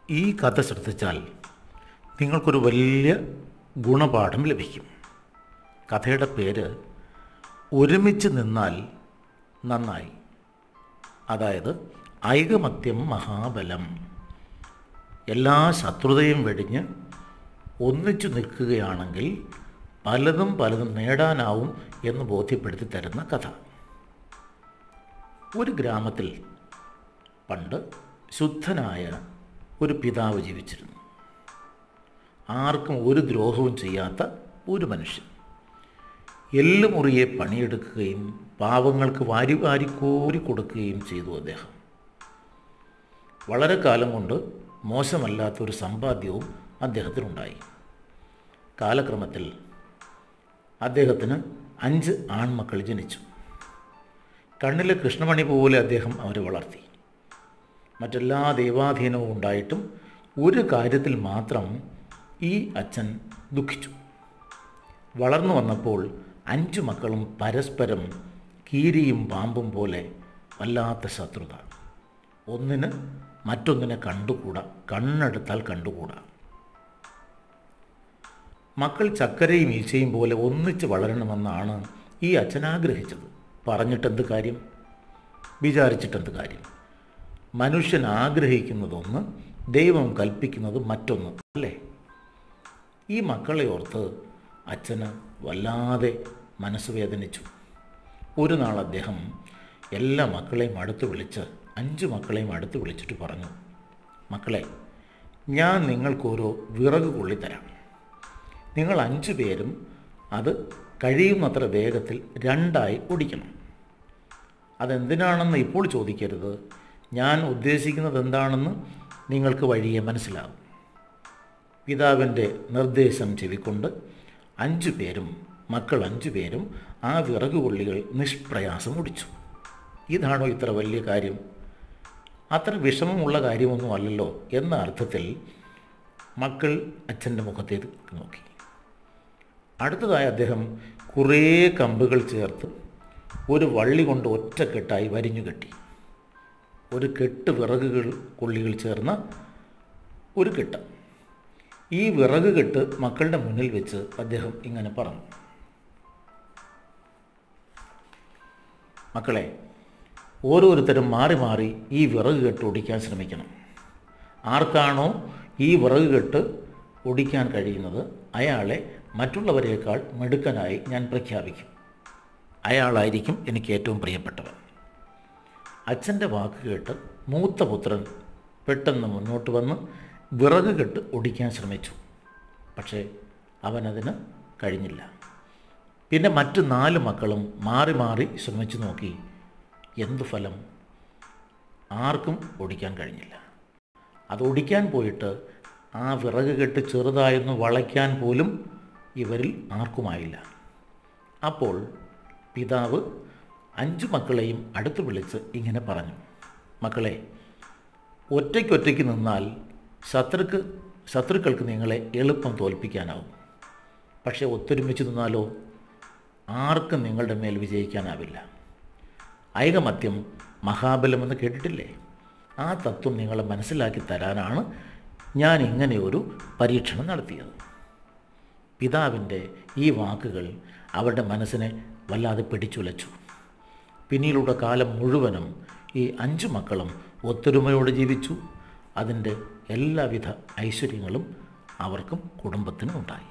ഈ കഥ ശ്രദ്ധിച്ചാൽ നിങ്ങൾക്കൊരു വലിയ ഗുണപാഠം ലഭിക്കും കഥയുടെ പേര് ഒരുമിച്ച് നിന്നാൽ നന്നായി അതായത് ഐകമത്യം മഹാബലം എല്ലാ ശത്രുതയും വെടിഞ്ഞ് ഒന്നിച്ചു നിൽക്കുകയാണെങ്കിൽ പലതും പലതും നേടാനാവും എന്ന് ബോധ്യപ്പെടുത്തി തരുന്ന കഥ ഒരു ഗ്രാമത്തിൽ പണ്ട് ശുദ്ധനായ ഒരു പിതാവ് ജീവിച്ചിരുന്നു ആർക്കും ഒരു ദ്രോഹവും ചെയ്യാത്ത ഒരു മനുഷ്യൻ എല്ലുമുറിയെ പണിയെടുക്കുകയും പാവങ്ങൾക്ക് വാരി വാരി കോരി കൊടുക്കുകയും ചെയ്തു അദ്ദേഹം വളരെ കാലം കൊണ്ട് മോശമല്ലാത്തൊരു സമ്പാദ്യവും അദ്ദേഹത്തിനുണ്ടായി കാലക്രമത്തിൽ അദ്ദേഹത്തിന് അഞ്ച് ആൺമക്കൾ ജനിച്ചു കണ്ണിലെ കൃഷ്ണമണി പോലെ അദ്ദേഹം അവരെ വളർത്തി മറ്റെല്ലാ ദൈവാധീനവും ഉണ്ടായിട്ടും ഒരു കാര്യത്തിൽ മാത്രം ഈ അച്ഛൻ ദുഃഖിച്ചു വളർന്നു വന്നപ്പോൾ അഞ്ചു മക്കളും പരസ്പരം കീരിയും പാമ്പും പോലെ വല്ലാത്ത ശത്രുത ഒന്നിന് മറ്റൊന്നിനെ കണ്ടുകൂടാ കണ്ണെടുത്താൽ കണ്ടുകൂടാ മക്കൾ ചക്കരയും ഈച്ചയും പോലെ ഒന്നിച്ച് വളരണമെന്നാണ് ഈ അച്ഛൻ ആഗ്രഹിച്ചത് പറഞ്ഞിട്ടെന്ത് കാര്യം വിചാരിച്ചിട്ടെന്ത് കാര്യം മനുഷ്യൻ ആഗ്രഹിക്കുന്നതൊന്ന് ദൈവം കൽപ്പിക്കുന്നത് മറ്റൊന്ന് അല്ലേ ഈ മക്കളെ ഓർത്ത് അച്ഛന് വല്ലാതെ മനസ്സ് വേദനിച്ചു ഒരു നാൾ അദ്ദേഹം എല്ലാ മക്കളെയും അടുത്ത് വിളിച്ച് അഞ്ച് മക്കളെയും അടുത്ത് വിളിച്ചിട്ട് പറഞ്ഞു മക്കളെ ഞാൻ നിങ്ങൾക്കൊരു വിറക് കൊള്ളിത്തരാം നിങ്ങൾ അഞ്ചു പേരും അത് കഴിയുന്നത്ര വേഗത്തിൽ രണ്ടായി ഒടിക്കണം അതെന്തിനാണെന്ന് ഇപ്പോൾ ചോദിക്കരുത് ഞാൻ ഉദ്ദേശിക്കുന്നത് എന്താണെന്ന് നിങ്ങൾക്ക് വഴിയെ മനസ്സിലാകും പിതാവിൻ്റെ നിർദ്ദേശം ചെവിക്കൊണ്ട് അഞ്ചു പേരും മക്കൾ അഞ്ചു പേരും ആ വിറക് കൊള്ളികൾ നിഷ്പ്രയാസം ഒടിച്ചു ഇതാണോ ഇത്ര വലിയ കാര്യം അത്ര വിഷമമുള്ള കാര്യമൊന്നും അല്ലല്ലോ എന്ന അർത്ഥത്തിൽ മക്കൾ അച്ഛൻ്റെ മുഖത്തേക്ക് നോക്കി അടുത്തതായി അദ്ദേഹം കുറേ കമ്പുകൾ ചേർത്ത് ഒരു വള്ളി കൊണ്ട് ഒറ്റക്കെട്ടായി വരിഞ്ഞു കെട്ടി ഒരു കെട്ട് വിറകുകൾ കൊള്ളികൾ ചേർന്ന ഒരു കെട്ട് ഈ വിറക് കെട്ട് മക്കളുടെ മുന്നിൽ വെച്ച് അദ്ദേഹം ഇങ്ങനെ പറഞ്ഞു മക്കളെ ഓരോരുത്തരും മാറി മാറി ഈ വിറക് കെട്ട് ഒടിക്കാൻ ശ്രമിക്കണം ആർക്കാണോ ഈ വിറക് കെട്ട് ഒടിക്കാൻ കഴിയുന്നത് അയാളെ മറ്റുള്ളവരെക്കാൾ മിടുക്കനായി ഞാൻ പ്രഖ്യാപിക്കും അയാളായിരിക്കും എനിക്ക് ഏറ്റവും പ്രിയപ്പെട്ടവൻ അച്ഛൻ്റെ വാക്ക് കേട്ട് മൂത്ത പുത്രൻ പെട്ടെന്ന് മുന്നോട്ട് വന്ന് വിറക് കെട്ട് ഒടിക്കാൻ ശ്രമിച്ചു പക്ഷേ അവനതിന് കഴിഞ്ഞില്ല പിന്നെ മറ്റു നാല് മക്കളും മാറി മാറി ശ്രമിച്ചു നോക്കി എന്തു ഫലം ആർക്കും ഒടിക്കാൻ കഴിഞ്ഞില്ല അത് ഒടിക്കാൻ പോയിട്ട് ആ വിറക് കെട്ട് ചെറുതായൊന്ന് വളയ്ക്കാൻ പോലും ഇവരിൽ ആർക്കുമായില്ല അപ്പോൾ പിതാവ് അഞ്ചു മക്കളെയും അടുത്ത് വിളിച്ച് ഇങ്ങനെ പറഞ്ഞു മക്കളെ ഒറ്റയ്ക്കൊറ്റയ്ക്ക് നിന്നാൽ ശത്രുക്ക് ശത്രുക്കൾക്ക് നിങ്ങളെ എളുപ്പം തോൽപ്പിക്കാനാവും പക്ഷേ ഒത്തൊരുമിച്ച് നിന്നാലോ ആർക്കും നിങ്ങളുടെ മേൽ വിജയിക്കാനാവില്ല ഐകമത്യം മഹാബലമെന്ന് കേട്ടിട്ടില്ലേ ആ തത്വം നിങ്ങളെ മനസ്സിലാക്കി തരാനാണ് ഞാൻ ഇങ്ങനെയൊരു പരീക്ഷണം നടത്തിയത് പിതാവിൻ്റെ ഈ വാക്കുകൾ അവരുടെ മനസ്സിനെ വല്ലാതെ പിടിച്ചുലച്ചു പിന്നീടുള്ള കാലം മുഴുവനും ഈ അഞ്ചു മക്കളും ഒത്തൊരുമയോടെ ജീവിച്ചു അതിൻ്റെ എല്ലാവിധ ഐശ്വര്യങ്ങളും അവർക്കും കുടുംബത്തിനും ഉണ്ടായി